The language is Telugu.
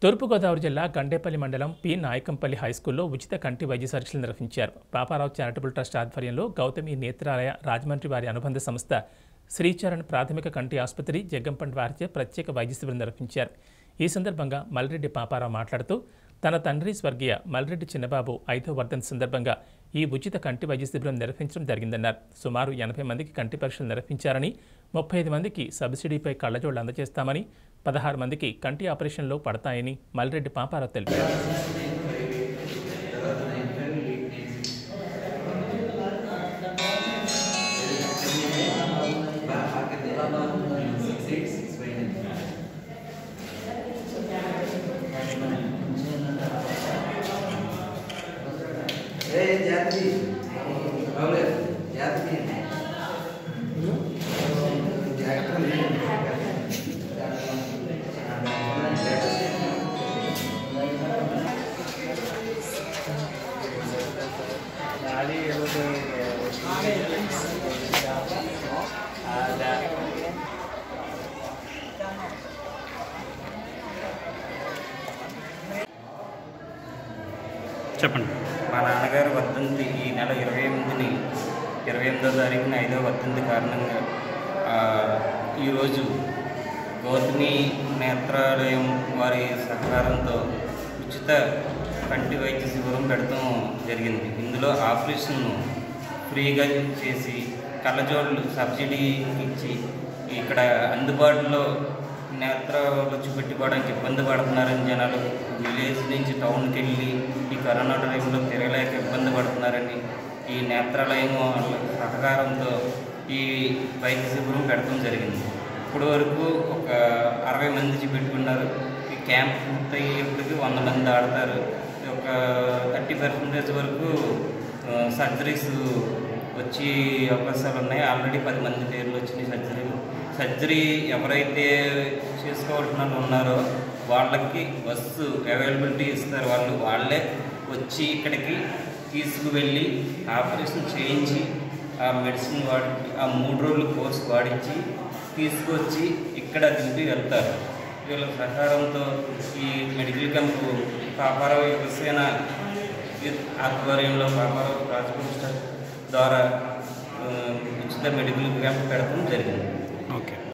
తూర్పుగోదావరి జిల్లా గండేపల్లి మండలం పి నాయకంపల్లి హైస్కూల్లో ఉచిత కంటి వైద్య పరీక్షలు నిర్వహించారు పాపారావు చారిటబుల్ ట్రస్ట్ ఆధ్వర్యంలో గౌతమి నేత్రాలయ రాజమండ్రి వారి అనుబంధ సంస్థ శ్రీచరణ్ ప్రాథమిక కంటి ఆసుపత్రి జగ్గంపండి వారిచే ప్రత్యేక వైద్య శిబిరం నిర్వహించారు ఈ సందర్భంగా మల్రెడ్డి పాపారావు మాట్లాడుతూ తన తండ్రి స్వర్గీయ మల్రెడ్డి చిన్నబాబు ఐదో వర్ధన్ సందర్భంగా ఈ ఉచిత కంటి వైద్య శిబిరం నిర్వహించడం జరిగిందన్నారు సుమారు ఎనభై మందికి కంటి పరీక్షలు నిర్వహించారని ముప్పై ఐదు మందికి సబ్సిడీపై కళ్ళజోళ్లు అందజేస్తామని పదహారు మందికి కంటి ఆపరేషన్లో పడతాయని మల్రెడ్డి పాపారావు తెలిపారు ఏ జాతి అవులే జాతి చెప్పండి మా నాన్నగారు వర్ధంతి ఈ నెల ఇరవై ఎనిమిదిని ఇరవై ఎనిమిదో తారీఖున ఐదో వర్ధంతి కారణంగా ఆ, ఈరోజు గౌతమి నేత్రాలయం వారి సహకారంతో ఉచిత కంటి వైద్య శిబిరం పెడతాం జరిగింది ఇందులో ఆపరేషన్ను ఫ్రీగా చేసి కళ్ళజోళ్ళు సబ్సిడీ ఇచ్చి ఇక్కడ అందుబాటులో నేత్రాలు చూపెట్టుకోవడానికి ఇబ్బంది పడుతున్నారని జనాలు విలేజ్ నుంచి టౌన్కి వెళ్ళి ఈ కరోనా టైంలో తిరగలేక ఇబ్బంది పడుతున్నారని ఈ నేత్రాలయం వాళ్ళ సహకారంతో ఈ వైద్య శిబిరం పెడతాం జరిగింది ఇప్పుడు వరకు ఒక అరవై మంది చూపెట్టుకున్నారు ఈ క్యాంప్ పూర్తయ్యేప్పటికి వంద మంది ఆడతారు ఒక థర్టీ పర్సెంటేజ్ వరకు సర్జరీస్ వచ్చే అవకాశాలు ఉన్నాయి ఆల్రెడీ పది మంది పేర్లు వచ్చినాయి సర్జరీలు సర్జరీ ఎవరైతే చేసుకోవాల్సిన వాళ్ళు ఉన్నారో వాళ్ళకి బస్సు అవైలబిలిటీ ఇస్తారు వాళ్ళు వాళ్ళే వచ్చి ఇక్కడికి తీసుకువెళ్ళి ఆపరేషన్ చేయించి ఆ మెడిసిన్ వాడి ఆ మూడు రోజులు కోర్స్ వాడించి తీసుకొచ్చి ఇక్కడ దింపి వెళ్తారు వీళ్ళ సహకారంతో ఈ మెడికల్ క్యాంపు పాపారావు యువసేన ఆధ్వర్యంలో పాపారావు రాజకృష్ణ ద్వారా ఆ, ఉచిత మెడికల్ క్యాంప్ పెడతాం జరిగింది